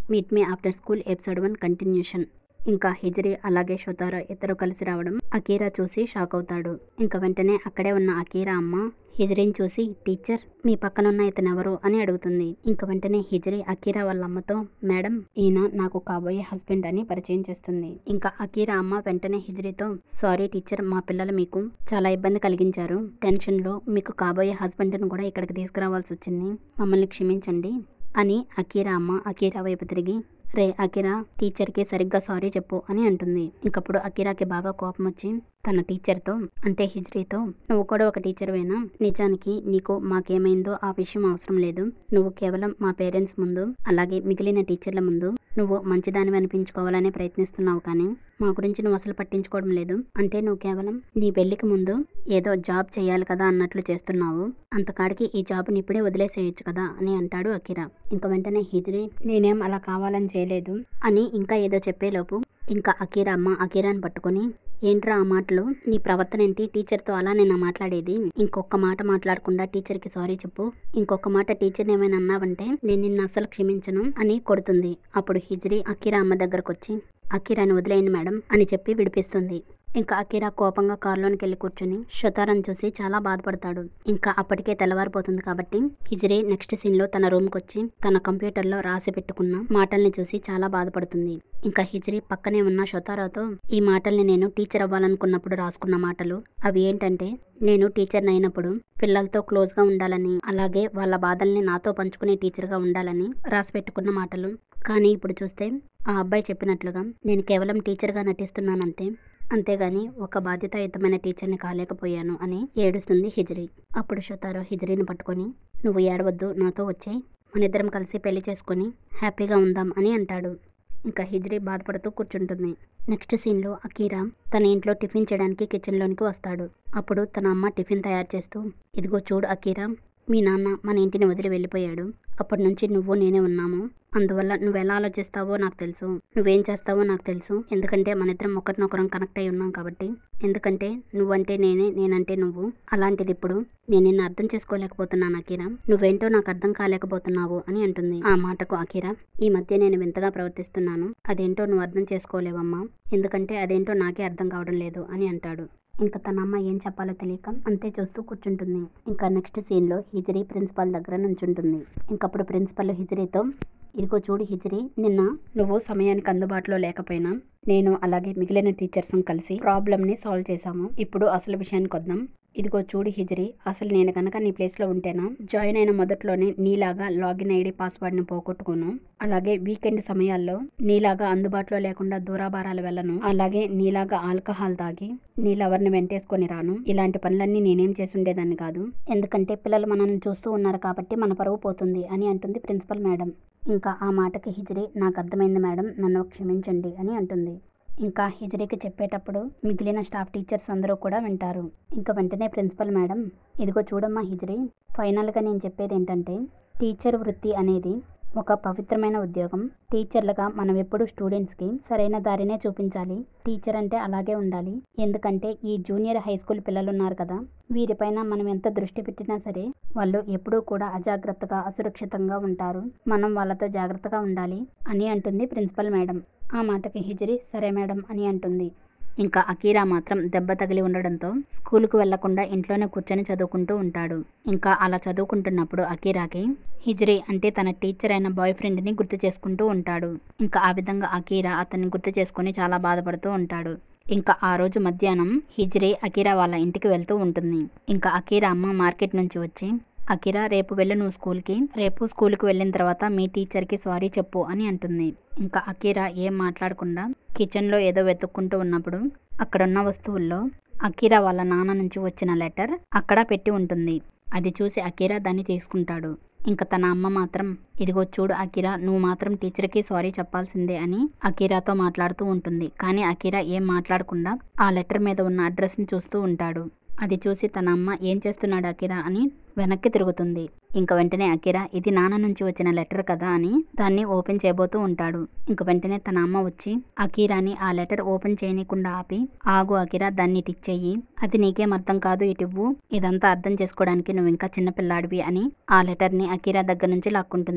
meet me after school episode one continuation ఇంకా Hijiri అలాగే షొతారో ఇద్దరు కలిసి రావడం అకీరా చూసి షాక్ అవుతాడు ఇంకా వెంటనే అక్కడే ఉన్న అకీరా అమ్మ హిజరిని చూసి టీచర్ మీ పక్కనున్న ఇతను ఎవరు అని అడుగుతుంది ఇంకా వెంటనే హిజరి అకీరా వాళ్ళ అమ్మతో మేడం ఈయన నాకు కాబోయే హస్బెండ్ అని పరిచయం చేస్తుంది ఇంకా అకీరా అమ్మ వెంటనే హిజరితో సారీ టీచర్ మా పిల్లలు మీకు చాలా ఇబ్బంది కలిగించారు టెన్షన్ లో మీకు కాబోయే హస్బెండ్ని కూడా ఇక్కడికి తీసుకురావాల్సి వచ్చింది మమ్మల్ని క్షమించండి అని అకీరా అమ్మ అకీరా వైపు తిరిగి రే అకిరా టీచర్కి సరిగ్గా సారీ చెప్పు అని అంటుంది ఇంకప్పుడు అకిరాకి బాగా కోపం వచ్చి తన టీచర్తో అంటే హిజ్రీతో నువ్వు కూడా ఒక టీచర్వేనా నిజానికి నీకు మాకేమైందో ఆ విషయం అవసరం లేదు నువ్వు కేవలం మా పేరెంట్స్ ముందు అలాగే మిగిలిన టీచర్ల ముందు నువ్వు మంచిదానివి అనిపించుకోవాలనే ప్రయత్నిస్తున్నావు కానీ మా గురించి నువ్వు అసలు పట్టించుకోవడం లేదు అంటే నువ్వు కేవలం నీ పెళ్లికి ముందు ఏదో జాబ్ చేయాలి కదా అన్నట్లు చేస్తున్నావు అంతకాడికి ఈ జాబ్ని ఇప్పుడే వదిలేసేయచ్చు కదా అని అంటాడు అకిరా ఇంకా వెంటనే హిజ్రీ నేనేం అలా కావాలని చేయలేదు అని ఇంకా ఏదో చెప్పేలోపు ఇంకా అకీరా అమ్మ అకీరాని పట్టుకొని ఏంట్రా ఆ మాటలు నీ ప్రవర్తన ఏంటి టీచర్తో అలా నేను మాట్లాడేది ఇంకొక మాట మాట్లాడకుండా టీచర్కి సారీ చెప్పు ఇంకొక మాట టీచర్ని ఏమైనా అన్నావంటే నేను నిన్ను అసలు క్షమించను అని కొడుతుంది అప్పుడు హిజ్రీ అకీరా అమ్మ దగ్గరకు వచ్చి అకీరాని వదిలేయండి మేడం అని చెప్పి విడిపిస్తుంది ఇంకా అకీరా కోపంగా కారులోనికి వెళ్ళి కూర్చుని షతారని చూసి చాలా బాధపడతాడు ఇంకా అప్పటికే తెల్లవారిపోతుంది కాబట్టి హిజ్రీ నెక్స్ట్ సీన్ లో తన రూమ్ కి వచ్చి తన కంప్యూటర్ లో రాసి పెట్టుకున్న మాటల్ని చూసి చాలా బాధపడుతుంది ఇంకా హిజ్రీ పక్కనే ఉన్న షతారాతో ఈ మాటల్ని నేను టీచర్ అవ్వాలనుకున్నప్పుడు రాసుకున్న మాటలు అవి ఏంటంటే నేను టీచర్ని అయినప్పుడు పిల్లలతో క్లోజ్గా ఉండాలని అలాగే వాళ్ళ బాధల్ని నాతో పంచుకునే టీచర్గా ఉండాలని రాసి పెట్టుకున్న మాటలు కానీ ఇప్పుడు చూస్తే ఆ అబ్బాయి చెప్పినట్లుగా నేను కేవలం టీచర్గా నటిస్తున్నానంతే అంతేగాని ఒక బాధ్యతాయుతమైన టీచర్ని కాలేకపోయాను అని ఏడుస్తుంది హిజ్రీ అప్పుడు షతారో హిజ్రీని పట్టుకొని నువ్వు ఏడవద్దు నాతో వచ్చేయి మనిద్దరం కలిసి పెళ్లి చేసుకొని హ్యాపీగా ఉందాం అని అంటాడు ఇంకా హిజ్రీ బాధపడుతూ కూర్చుంటుంది నెక్స్ట్ సీన్లో అకీరా తన ఇంట్లో టిఫిన్ చేయడానికి కిచెన్లోనికి వస్తాడు అప్పుడు తన అమ్మ టిఫిన్ తయారు చేస్తూ ఇదిగో చూడు అకీరా మీ నాన్న మన ఇంటిని వదిలి వెళ్ళిపోయాడు అప్పటి నుంచి నువ్వు నేనే ఉన్నాము అందువల్ల నువ్వు ఎలా ఆలోచిస్తావో నాకు తెలుసు నువ్వేం చేస్తావో నాకు తెలుసు ఎందుకంటే మన ఇద్దరం ఒకరినొకరం కనెక్ట్ అయి ఉన్నాం కాబట్టి ఎందుకంటే నువ్వంటే నేనే నేనంటే నువ్వు అలాంటిది ఇప్పుడు నేను నిన్ను అర్థం చేసుకోలేకపోతున్నాను అకీరా నువ్వేంటో నాకు అర్థం కాలేకపోతున్నావు అని అంటుంది ఆ మాటకు అకీరా ఈ మధ్య నేను వింతగా ప్రవర్తిస్తున్నాను అదేంటో నువ్వు అర్థం చేసుకోలేవమ్మా ఎందుకంటే అదేంటో నాకే అర్థం కావడం లేదు అని అంటాడు ఇంకా తన అమ్మ ఏం చెప్పాలో తెలియక అంతే చూస్తూ కూర్చుంటుంది ఇంకా నెక్స్ట్ సీన్లో హిజరీ ప్రిన్సిపాల్ దగ్గర నుంచుంటుంది ఇంకప్పుడు ప్రిన్సిపల్ హిజరీతో ఇదిగో చూడు హిజరీ నిన్న నువ్వు సమయానికి అందుబాటులో లేకపోయినా నేను అలాగే మిగిలిన టీచర్స్ కలిసి ప్రాబ్లమ్ని సాల్వ్ చేశాము ఇప్పుడు అసలు విషయానికి వద్దాం ఇదిగో చూడు హిజరీ అసలు నేను కనుక నీ ప్లేస్లో ఉంటేనా జాయిన్ అయిన మొదట్లోనే నీలాగా లాగిన్ ఐడి పాస్వర్డ్ని పోగొట్టుకోను అలాగే వీకెండ్ సమయాల్లో నీలాగా అందుబాటులో లేకుండా దూరాభారాలు వెళ్ళను అలాగే నీలాగా ఆల్కహాల్ తాగి నీ లవర్ని వెంటేసుకొని రాను ఇలాంటి పనులన్నీ నేనేం చేసి ఉండేదాన్ని కాదు ఎందుకంటే పిల్లలు మనల్ని చూస్తూ ఉన్నారు కాబట్టి మన పరువు పోతుంది అని అంటుంది ప్రిన్సిపల్ మేడం ఇంకా ఆ మాటకి హిజరీ నాకు అర్థమైంది మేడం నన్ను క్షమించండి అని అంటుంది ఇంకా హిజరీకి చెప్పేటప్పుడు మిగిలిన స్టాఫ్ టీచర్స్ అందరూ కూడా వింటారు ఇంకా వెంటనే ప్రిన్సిపల్ మేడం ఇదిగో చూడమ్మా హిజరీ ఫైనల్గా నేను చెప్పేది ఏంటంటే టీచర్ వృత్తి అనేది ఒక పవిత్రమైన ఉద్యోగం టీచర్లుగా మనం ఎప్పుడు స్టూడెంట్స్కి సరైన దారినే చూపించాలి టీచర్ అంటే అలాగే ఉండాలి ఎందుకంటే ఈ జూనియర్ హై స్కూల్ పిల్లలు ఉన్నారు కదా వీరిపైన మనం ఎంత దృష్టి పెట్టినా సరే వాళ్ళు ఎప్పుడూ కూడా అజాగ్రత్తగా అసురక్షితంగా ఉంటారు మనం వాళ్ళతో జాగ్రత్తగా ఉండాలి అని అంటుంది ప్రిన్సిపల్ మేడం ఆ మాటకి హిజరీ సరే మేడం అని అంటుంది ఇంకా అకీరా మాత్రం దెబ్బ తగిలి ఉండడంతో స్కూల్కు వెళ్లకుండా ఇంట్లోనే కూర్చొని చదువుకుంటూ ఉంటాడు ఇంకా అలా చదువుకుంటున్నప్పుడు అకీరాకి హిజ్రీ అంటే తన టీచర్ అయిన బాయ్ ఫ్రెండ్ని గుర్తు చేసుకుంటూ ఉంటాడు ఇంకా ఆ విధంగా అకీరా అతన్ని గుర్తు చేసుకుని చాలా బాధపడుతూ ఉంటాడు ఇంకా ఆ రోజు మధ్యాహ్నం హిజ్రీ అకీరా వాళ్ళ ఇంటికి వెళ్తూ ఉంటుంది ఇంకా అకీరా అమ్మ మార్కెట్ నుంచి వచ్చి అకిరా రేపు వెళ్ళు నువ్వు స్కూల్కి రేపు స్కూల్కి వెళ్ళిన తర్వాత మీ టీచర్కి సారీ చెప్పు అని అంటుంది ఇంకా అకీరా ఏం మాట్లాడకుండా కిచెన్లో ఏదో వెతుక్కుంటూ ఉన్నప్పుడు అక్కడున్న వస్తువుల్లో అకీరా వాళ్ళ నాన్న నుంచి వచ్చిన లెటర్ అక్కడ పెట్టి ఉంటుంది అది చూసి అకీరా దాన్ని తీసుకుంటాడు ఇంకా తన అమ్మ మాత్రం ఇదిగో చూడు అకిరా నువ్వు మాత్రం టీచర్కి సారీ చెప్పాల్సిందే అని అకీరాతో మాట్లాడుతూ ఉంటుంది కానీ అకీరా ఏం మాట్లాడకుండా ఆ లెటర్ మీద ఉన్న అడ్రస్ని చూస్తూ ఉంటాడు అది చూసి తన అమ్మ ఏం చేస్తున్నాడు అకిరా అని వెనక్కి తిరుగుతుంది ఇంక వెంటనే అకిరా ఇది నాన్న నుంచి వచ్చిన లెటర్ కదా అని దాన్ని ఓపెన్ చేయబోతూ ఉంటాడు ఇంక వెంటనే తన అమ్మ వచ్చి అకీరాని ఆ లెటర్ ఓపెన్ చేయనీయకుండా ఆపి ఆగు అకిరా దాన్ని ఇచ్చేయి అది నీకేం అర్థం కాదు ఇటివ్వు ఇదంతా అర్థం చేసుకోవడానికి నువ్వు ఇంకా చిన్నపిల్లాడివి అని ఆ లెటర్ని అకీరా దగ్గర నుంచి లాక్కుంటుంది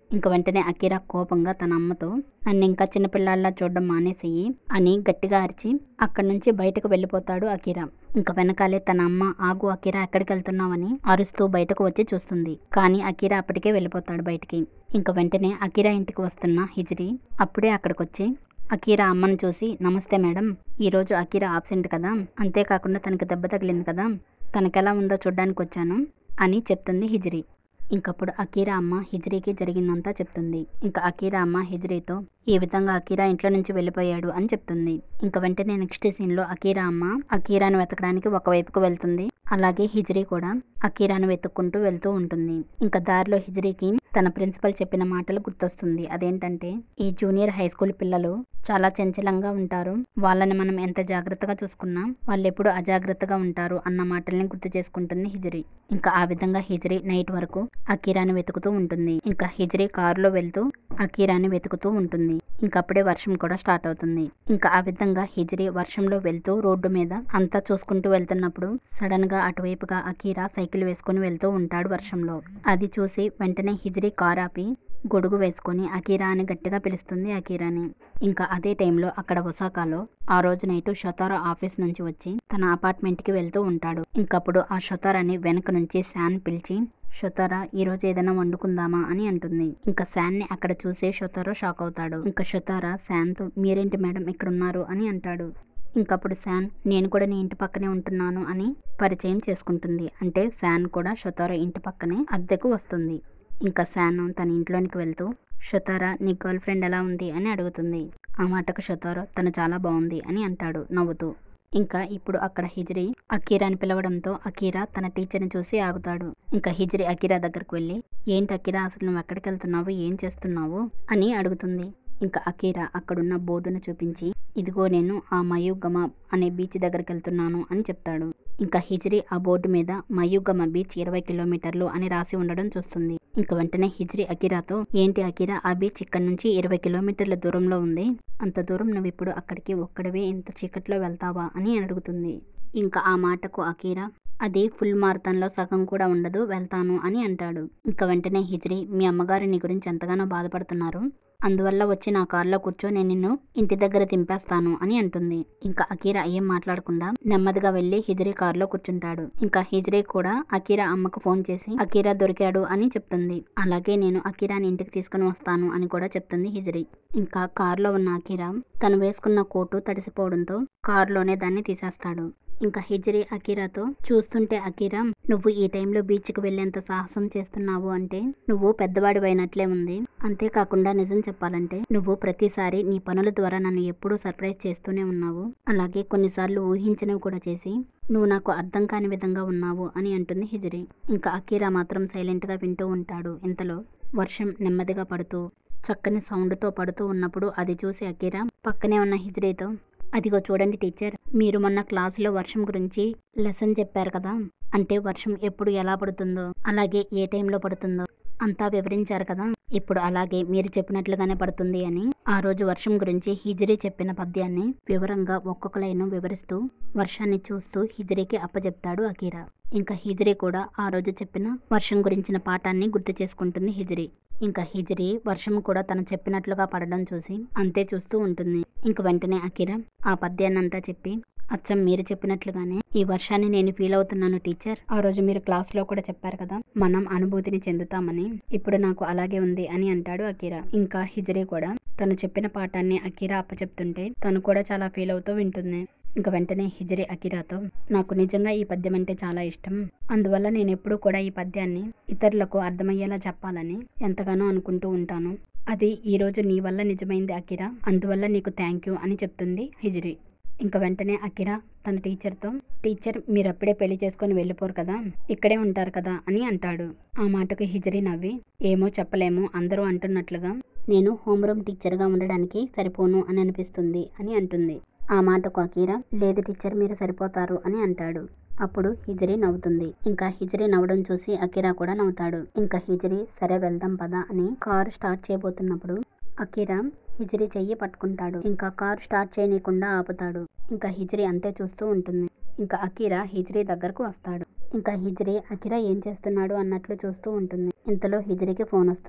ఇంక వెంటనే అకీరా కోపంగా తన అమ్మతో నన్ను ఇంకా చిన్నపిల్లాళ్ళ చూడడం మానేసేయి అని గట్టిగా అరిచి అక్కడి నుంచి బయటకు వెళ్ళిపోతాడు అకీరా ఇంక వెనకాలే తన అమ్మ ఆగు అకీరా ఎక్కడికి వెళ్తున్నావని అరుస్తూ బయటకు వచ్చి చూస్తుంది కానీ అకీరా అప్పటికే వెళ్ళిపోతాడు బయటికి ఇంక వెంటనే అకీరా ఇంటికి వస్తున్న హిజ్రీ అప్పుడే అక్కడికొచ్చి అకీరా అమ్మను చూసి నమస్తే మేడం ఈరోజు అకీరా ఆబ్సెంట్ కదా అంతేకాకుండా తనకి దెబ్బ తగిలింది కదా తనకెలా ఉందో చూడ్డానికి వచ్చాను అని చెప్తుంది హిజ్రీ ఇంకప్పుడు అకీరా అమ్మ హిజ్రీకి జరిగిందంతా చెప్తుంది ఇంకా అకీరా అమ్మ హిజ్రీతో ఈ విధంగా అకీరా ఇంట్లో నుంచి వెళ్ళిపోయాడు అని చెప్తుంది ఇంకా వెంటనే నెక్స్ట్ సీన్లో అకీరా అమ్మ అకీరాను వెతకడానికి ఒకవైపుకు వెళ్తుంది అలాగే హిజ్రీ కూడా అకీరాను వెతుక్కుంటూ వెళ్తూ ఉంటుంది ఇంకా దారిలో హిజ్రీకి తన ప్రిన్సిపల్ చెప్పిన మాటలు గుర్తొస్తుంది అదేంటంటే ఈ జూనియర్ హై స్కూల్ పిల్లలు చాలా చంచలంగా ఉంటారు వాళ్ళని మనం ఎంత జాగ్రత్తగా చూసుకున్నా వాళ్ళు ఎప్పుడు అజాగ్రత్తగా ఉంటారు అన్న మాటల్ని గుర్తు చేసుకుంటుంది హిజ్రీ ఇంకా ఆ విధంగా హిజ్రీ నైట్ వరకు అకీరాని వెతుకుతూ ఉంటుంది ఇంకా హిజ్రీ కారులో వెళ్తూ అకీరాని వెతుకుతూ ఉంటుంది ఇంకా అప్పుడే వర్షం కూడా స్టార్ట్ అవుతుంది ఇంకా ఆ విధంగా హిజ్రీ వర్షంలో వెళ్తూ రోడ్డు మీద అంతా చూసుకుంటూ వెళ్తున్నప్పుడు సడన్ గా అటువైపుగా అకీరా సైకిల్ వేసుకుని వెళ్తూ ఉంటాడు వర్షంలో అది చూసి వెంటనే హిజ్రీ కార్ ఆపి గొడుగు వేసుకొని అకీరా అని గట్టిగా పిలుస్తుంది అకీరాని ఇంకా అదే టైంలో అక్కడ ఒసాకాలో ఆ రోజు నైట్ షొతారో ఆఫీస్ నుంచి వచ్చి తన అపార్ట్మెంట్ కి వెళ్తూ ఉంటాడు ఇంకప్పుడు ఆ షొతారాని వెనక నుంచి శాన్ పిలిచి షొతారా ఈ రోజు ఏదైనా వండుకుందామా అని అంటుంది ఇంకా శాన్ ని అక్కడ చూసే షొతారో షాక్ అవుతాడు ఇంకా షొతారా శాన్తో మీరేంటి మేడం ఇక్కడ ఉన్నారు అని అంటాడు ఇంకప్పుడు శాన్ నేను కూడా నీ ఇంటి పక్కనే ఉంటున్నాను అని పరిచయం చేసుకుంటుంది అంటే శాన్ కూడా షొతారో ఇంటి పక్కనే అద్దెకు వస్తుంది ఇంకా శాన్ తన ఇంట్లోనికి వెళ్తూ షొతారా నీ గర్ల్ ఫ్రెండ్ ఎలా ఉంది అని అడుగుతుంది ఆ మాటకు షొతారో తను చాలా బాగుంది అని అంటాడు నవ్వుతూ ఇంకా ఇప్పుడు అక్కడ హిజ్రీ అకీరాని పిలవడంతో అకీరా తన టీచర్ని చూసి ఆగుతాడు ఇంకా హిజ్రీ అకీరా దగ్గరకు వెళ్ళి ఏంటి అకీరా అసలు నువ్వు ఎక్కడికి వెళ్తున్నావు ఏం చేస్తున్నావు అని అడుగుతుంది ఇంకా అకీరా అక్కడున్న బోర్డును చూపించి ఇదిగో నేను ఆ మయూగమ అనే బీచ్ దగ్గరికి వెళ్తున్నాను అని చెప్తాడు ఇంకా హిజ్రీ ఆ బోర్డు మీద మయూగమ బీచ్ ఇరవై కిలోమీటర్లు అని రాసి ఉండడం చూస్తుంది ఇంకా వెంటనే హిజ్రీ అకిరాతో ఏంటి అకిరా ఆ బీచ్ ఇక్కడ నుంచి ఇరవై కిలోమీటర్ల దూరంలో ఉంది అంత దూరం నువ్వు ఇప్పుడు అక్కడికి ఒక్కడివే ఇంత చీకట్లో వెళ్తావా అని అడుగుతుంది ఇంకా ఆ మాటకు అకీరా అది ఫుల్ మారథాన్లో సగం కూడా ఉండదు వెళ్తాను అని అంటాడు ఇంకా వెంటనే హిజ్రీ మీ అమ్మగారు నీ గురించి ఎంతగానో బాధపడుతున్నారు అందువల్ల వచ్చి నా కారులో కూర్చో నేను నిన్ను ఇంటి దగ్గర దింపేస్తాను అని అంటుంది ఇంకా అకీరా ఏం మాట్లాడకుండా నెమ్మదిగా వెళ్లి హిజ్రీ కారులో కూర్చుంటాడు ఇంకా హిజ్రీ కూడా అకీరా అమ్మకు ఫోన్ చేసి అకీరా దొరికాడు అని చెప్తుంది అలాగే నేను అకీరాని ఇంటికి తీసుకుని వస్తాను అని కూడా చెప్తుంది హిజ్రీ ఇంకా కారులో ఉన్న అకీరా తను వేసుకున్న కోటు తడిసిపోవడంతో కారులోనే దాన్ని తీసేస్తాడు ఇంకా హిజ్రీ అకీరాతో చూస్తుంటే అకీరా నువ్వు ఈ టైంలో బీచ్కి వెళ్ళేంత సాహసం చేస్తున్నావు అంటే నువ్వు పెద్దవాడివైనట్లే ఉంది అంతేకాకుండా నిజం చెప్పాలంటే నువ్వు ప్రతిసారి నీ పనుల ద్వారా నన్ను ఎప్పుడూ సర్ప్రైజ్ చేస్తూనే ఉన్నావు అలాగే కొన్నిసార్లు ఊహించినవి కూడా చేసి నువ్వు నాకు అర్థం కాని విధంగా ఉన్నావు అని అంటుంది హిజ్రీ ఇంకా అకీరా మాత్రం సైలెంట్గా వింటూ ఉంటాడు ఇంతలో వర్షం నెమ్మదిగా పడుతూ చక్కని సౌండ్తో పడుతూ ఉన్నప్పుడు అది చూసి అకీరా పక్కనే ఉన్న హిజ్రీతో అదిగో చూడండి టీచర్ మీరు మొన్న క్లాసులో వర్షం గురించి లెసన్ చెప్పారు కదా అంటే వర్షం ఎప్పుడు ఎలా పడుతుందో అలాగే ఏ టైంలో పడుతుందో అంతా వివరించారు కదా ఇప్పుడు అలాగే మీరు చెప్పినట్లుగానే పడుతుంది అని ఆ రోజు వర్షం గురించి హిజ్రీ చెప్పిన పద్యాన్ని వివరంగా ఒక్కొక్క లైను వివరిస్తూ వర్షాన్ని చూస్తూ హిజ్రీకి అప్పచెప్తాడు అకీరా ఇంకా హిజ్రీ కూడా ఆ రోజు చెప్పిన వర్షం గురించిన పాఠాన్ని గుర్తు చేసుకుంటుంది హిజ్రీ ఇంకా హిజ్రీ వర్షం కూడా తను చెప్పినట్లుగా పడడం చూసి అంతే చూస్తూ ఉంటుంది ఇంక వెంటనే అకిరా ఆ పద్యాన్నంతా చెప్పి అచ్చం మీరు చెప్పినట్లుగానే ఈ వర్షాన్ని నేను ఫీల్ అవుతున్నాను టీచర్ ఆ రోజు మీరు క్లాస్లో కూడా చెప్పారు కదా మనం అనుభూతిని చెందుతామని ఇప్పుడు నాకు అలాగే ఉంది అని అంటాడు అకీరా ఇంకా హిజ్రీ కూడా తను చెప్పిన పాఠాన్ని అకీరా అప్పచెప్తుంటే తను కూడా చాలా ఫీల్ అవుతూ వింటుంది ఇంకా వెంటనే హిజరి అకిరాతో నాకు నిజంగా ఈ పద్యం అంటే చాలా ఇష్టం అందువల్ల నేను ఎప్పుడూ కూడా ఈ పద్యాన్ని ఇతరులకు అర్థమయ్యేలా చెప్పాలని ఎంతగానో అనుకుంటూ ఉంటాను అది ఈరోజు నీ వల్ల నిజమైంది అకిరా అందువల్ల నీకు థ్యాంక్ యూ అని చెప్తుంది హిజరి ఇంకా వెంటనే అకిరా తన టీచర్తో టీచర్ మీరు అప్పుడే పెళ్లి చేసుకొని వెళ్ళిపోరు కదా ఇక్కడే ఉంటారు కదా అని అంటాడు ఆ మాటకు హిజరి నవ్వి ఏమో చెప్పలేము అందరూ అంటున్నట్లుగా నేను హోంరూమ్ టీచర్గా ఉండడానికి సరిపోను అని అనిపిస్తుంది అని అంటుంది ఆ మాటకు అకీరా లేదు టీచర్ మీరు సరిపోతారు అని అంటాడు అప్పుడు హిజరి నవ్వుతుంది ఇంకా హిజరి నవ్వడం చూసి అకీరా కూడా నవ్వుతాడు ఇంకా హిజరి సరే వెళ్దాం పదా అని కారు స్టార్ట్ చేయబోతున్నప్పుడు అకీరా హిజరి చెయ్యి పట్టుకుంటాడు ఇంకా కారు స్టార్ట్ చేయనీయకుండా ఆపుతాడు ఇంకా హిజరి అంతే చూస్తూ ఉంటుంది ఇంకా అకీరా హిజ్రీ దగ్గరకు వస్తాడు ఇంకా హిజ్రీ అకిరా ఏం చేస్తున్నాడు అన్నట్లు చూస్తూ ఉంటుంది ఇంతలో హిజ్రీకి ఫోన్ వస్తుంది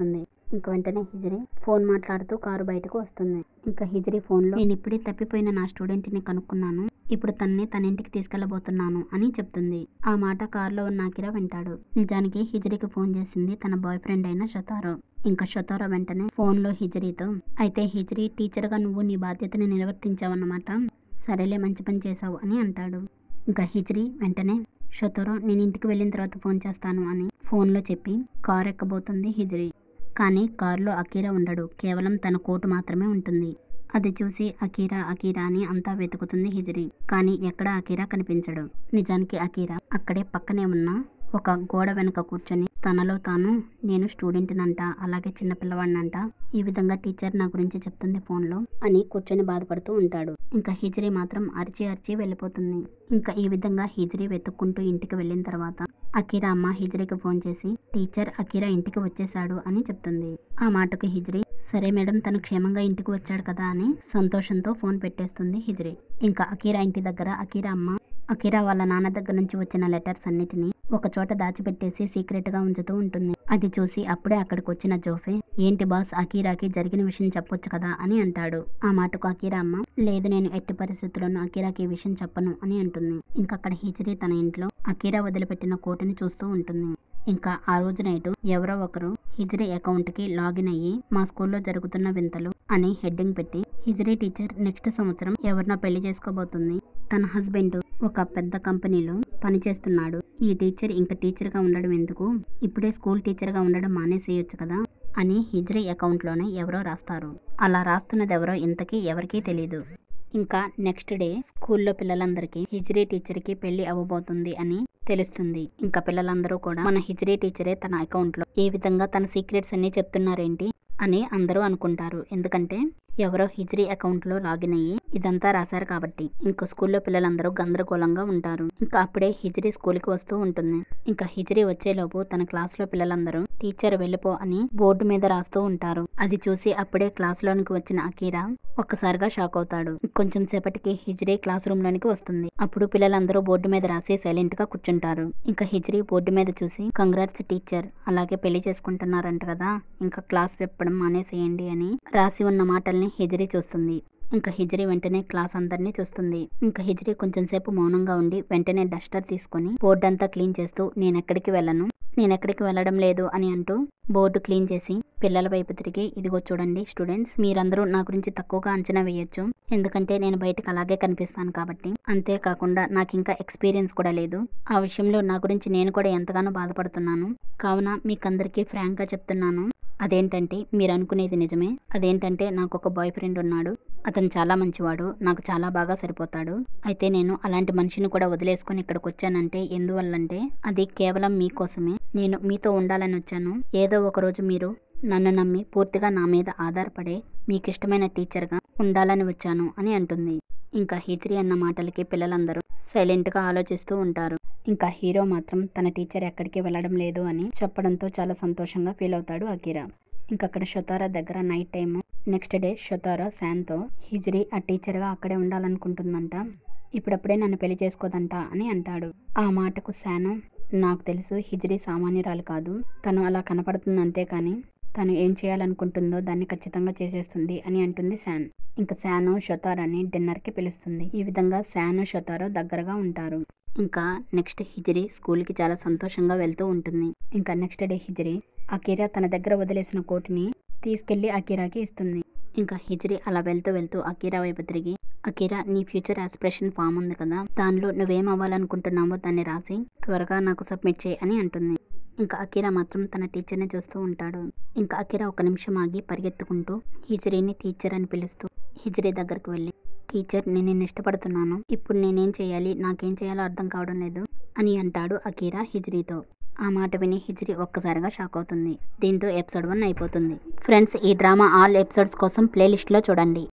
ఇంక వెంటనే హిజరీ ఫోన్ మాట్లాడుతూ కారు బయటకు వస్తుంది ఇంకా హిజరీ ఫోన్లో నేను ఇప్పుడే తప్పిపోయిన నా స్టూడెంట్ని కనుక్కున్నాను ఇప్పుడు తన్ని తన ఇంటికి తీసుకెళ్లబోతున్నాను అని చెప్తుంది ఆ మాట కారులో ఉన్న అకిరా వింటాడు నిజానికి హిజరీకి ఫోన్ చేసింది తన బాయ్ ఫ్రెండ్ అయిన షతారో ఇంకా షతారో వెంటనే ఫోన్లో హిజరీతో అయితే హిజరీ టీచర్గా నువ్వు నీ బాధ్యతని నిర్వర్తించావన్నమాట సరేలే మంచి పని చేశావు అని అంటాడు ఇంకా హిజరీ వెంటనే షతోరో నేను ఇంటికి వెళ్ళిన తర్వాత ఫోన్ చేస్తాను అని ఫోన్లో చెప్పి కార్ ఎక్కబోతుంది హిజరీ కానీ కారులో అకీరా ఉండడు కేవలం తన కోటు మాత్రమే ఉంటుంది అది చూసి అకీరా అకీరా అని అంతా వెతుకుతుంది హిజరీ కానీ ఎక్కడ అకీరా కనిపించడు నిజానికి అకీరా అక్కడే పక్కనే ఉన్న ఒక గోడ వెనుక కూర్చొని తనలో తాను నేను స్టూడెంట్నంట అలాగే చిన్న పిల్లవాడినంట ఈ విధంగా టీచర్ నా గురించి చెప్తుంది ఫోన్లో అని కూర్చొని బాధపడుతూ ఉంటాడు ఇంకా హిజరీ మాత్రం అరిచి అరిచి వెళ్ళిపోతుంది ఇంకా ఈ విధంగా హిజరీ వెతుక్కుంటూ ఇంటికి వెళ్ళిన తర్వాత అకీరా అమ్మ హిజరీకి ఫోన్ చేసి టీచర్ అకీరా ఇంటికి వచ్చేసాడు అని చెప్తుంది ఆ మాటకు హిజరీ సరే మేడం తను క్షేమంగా ఇంటికి వచ్చాడు కదా అని సంతోషంతో ఫోన్ పెట్టేస్తుంది హిజరీ ఇంకా అకీరా ఇంటి దగ్గర అకీరా అమ్మ అకీరా వాళ్ళ నాన్న దగ్గర నుంచి వచ్చిన లెటర్స్ అన్నిటినీ ఒక చోట దాచిపెట్టేసి సీక్రెట్ గా ఉంచుతూ ఉంటుంది అది చూసి అప్పుడే అక్కడికి వచ్చిన జోఫే ఏంటి బాస్ అకీరాకి జరిగిన విషయం చెప్పొచ్చు కదా అని అంటాడు ఆ మాటకు అకీరా అమ్మ లేదు నేను ఎట్టి పరిస్థితుల్లోనూ అకీరాకి ఈ విషయం చెప్పను అని అంటుంది ఇంకా అక్కడ హిజరీ తన ఇంట్లో అకీరా వదిలిపెట్టిన కోటుని చూస్తూ ఉంటుంది ఇంకా ఆ రోజు నైట్ ఎవరో ఒకరు హిజరీ అకౌంట్ కి లాగిన్ అయ్యి మా స్కూల్లో జరుగుతున్న వింతలు అని హెడ్డింగ్ పెట్టి హిజరీ టీచర్ నెక్స్ట్ సంవత్సరం ఎవరినో పెళ్లి చేసుకోబోతుంది తన హస్బెండ్ ఒక పెద్ద కంపెనీలో పనిచేస్తున్నాడు ఈ టీచర్ ఇంకా టీచర్ గా ఉండడం ఎందుకు ఇప్పుడే స్కూల్ టీచర్ గా ఉండడం మానేసేయొచ్చు కదా అని హిజరీ అకౌంట్లోనే ఎవరో రాస్తారు అలా రాస్తున్నది ఎవరో ఇంతకీ ఎవరికీ తెలియదు ఇంకా నెక్స్ట్ డే స్కూల్లో పిల్లలందరికీ హిజరీ టీచర్కి పెళ్లి అవ్వబోతుంది అని తెలుస్తుంది ఇంకా పిల్లలందరూ కూడా మన హిజరీ టీచరే తన అకౌంట్లో ఏ విధంగా తన సీక్రెట్స్ అన్ని చెప్తున్నారేంటి అని అందరూ అనుకుంటారు ఎందుకంటే ఎవరో హిజరీ అకౌంట్లో లాగిన్ అయ్యి ఇదంతా రాశారు కాబట్టి ఇంకా స్కూల్లో పిల్లలందరూ గందరగోళంగా ఉంటారు ఇంకా అప్పుడే హిజరీ స్కూల్కి వస్తూ ఉంటుంది ఇంకా హిజరీ వచ్చేలోపు తన క్లాస్లో పిల్లలందరూ టీచర్ వెళ్ళిపో అని బోర్డు మీద రాస్తూ ఉంటారు అది చూసి అప్పుడే క్లాస్లోనికి వచ్చిన అకీరా ఒక్కసారిగా షాక్ అవుతాడు కొంచెం సేపటికి హిజరీ క్లాస్ రూమ్ లోనికి వస్తుంది అప్పుడు పిల్లలందరూ బోర్డు మీద రాసి సైలెంట్ గా కూర్చుంటారు ఇంకా హిజరీ బోర్డు మీద చూసి కంగ్రాట్స్ టీచర్ అలాగే పెళ్లి చేసుకుంటున్నారంట కదా ఇంకా క్లాస్ చెప్పడం మానేసేయండి అని రాసి ఉన్న మాటల్ని హిజరీ చూస్తుంది ఇంకా హిజరీ వెంటనే క్లాస్ అందరినీ చూస్తుంది ఇంకా హిజరీ కొంచెం సేపు మౌనంగా ఉండి వెంటనే డస్టర్ తీసుకొని బోర్డు అంతా క్లీన్ చేస్తూ నేను ఎక్కడికి వెళ్ళను నేను ఎక్కడికి వెళ్ళడం లేదు అని అంటూ బోర్డు క్లీన్ చేసి పిల్లల వైపు తిరిగి ఇదిగో చూడండి స్టూడెంట్స్ మీరందరూ నా గురించి తక్కువగా అంచనా వేయొచ్చు ఎందుకంటే నేను బయటకు అలాగే కనిపిస్తాను కాబట్టి అంతేకాకుండా నాకు ఇంకా ఎక్స్పీరియన్స్ కూడా లేదు ఆ విషయంలో నా గురించి నేను కూడా ఎంతగానో బాధపడుతున్నాను కావున మీకందరికీ ఫ్రాంక్గా చెప్తున్నాను అదేంటంటే మీరు అనుకునేది నిజమే అదేంటంటే నాకు ఒక బాయ్ ఫ్రెండ్ ఉన్నాడు అతను చాలా మంచివాడు నాకు చాలా బాగా సరిపోతాడు అయితే నేను అలాంటి మనిషిని కూడా వదిలేసుకొని ఇక్కడికి వచ్చానంటే ఎందువల్లంటే అది కేవలం మీకోసమే నేను మీతో ఉండాలని వచ్చాను ఏదో ఒక రోజు మీరు నన్ను నమ్మి పూర్తిగా నా మీద ఆధారపడే మీకు ఇష్టమైన టీచర్గా ఉండాలని వచ్చాను అని అంటుంది ఇంకా హిజ్రీ అన్న మాటలకి పిల్లలందరూ సైలెంట్గా ఆలోచిస్తూ ఉంటారు ఇంకా హీరో మాత్రం తన టీచర్ ఎక్కడికి వెళ్ళడం లేదు అని చెప్పడంతో చాలా సంతోషంగా ఫీల్ అవుతాడు అకీరా ఇంకా అక్కడ షొతారా దగ్గర night time next day Shotaro శాన్తో హిజ్రీ ఆ టీచర్గా అక్కడే ఉండాలనుకుంటుందంట ఇప్పుడప్పుడే నన్ను పెళ్లి చేసుకోదంట అని అంటాడు ఆ మాటకు శాను నాకు తెలుసు హిజ్రీ సామాన్యురాలు కాదు తను అలా కనపడుతుంది అంతేకాని తను ఏం చేయాలనుకుంటుందో దాన్ని ఖచ్చితంగా చేసేస్తుంది అని అంటుంది శాన్ ఇంకా శాను షొతారాని డిన్నర్కి పిలుస్తుంది ఈ విధంగా శాను షొతారో దగ్గరగా ఉంటారు ఇంకా నెక్స్ట్ హిజరీ స్కూల్కి చాలా సంతోషంగా వెళ్తూ ఉంటుంది ఇంకా నెక్స్ట్ డే హిజరీ అకీరా తన దగ్గర వదిలేసిన కోటుని తీసుకెళ్లి అకీరాకి ఇస్తుంది ఇంకా హిజరీ అలా వెళ్తూ వెళ్తూ అకీరా వైపు తిరిగి అకీరా నీ ఫ్యూచర్ ఆస్పిరేషన్ ఫామ్ ఉంది కదా దానిలో నువ్వేం అవ్వాలనుకుంటున్నావో దాన్ని రాసి త్వరగా నాకు సబ్మిట్ చేయి అని అంటుంది ఇంకా అకీరా మాత్రం తన టీచర్ని చూస్తూ ఉంటాడు ఇంకా అకీరా ఒక నిమిషం ఆగి పరిగెత్తుకుంటూ హిజరీని టీచర్ అని పిలుస్తూ హిజరీ దగ్గరకు వెళ్ళి టీచర్ నేను నిన్ను ఇష్టపడుతున్నాను ఇప్పుడు నేనేం చేయాలి నాకేం చేయాలో అర్థం కావడం లేదు అని అంటాడు అకీరా హిజ్రీతో ఆ మాట విని హిజ్రీ ఒక్కసారిగా షాక్ అవుతుంది దీంతో ఎపిసోడ్ వన్ అయిపోతుంది ఫ్రెండ్స్ ఈ డ్రామా ఆల్ ఎపిసోడ్స్ కోసం ప్లేలిస్ట్లో చూడండి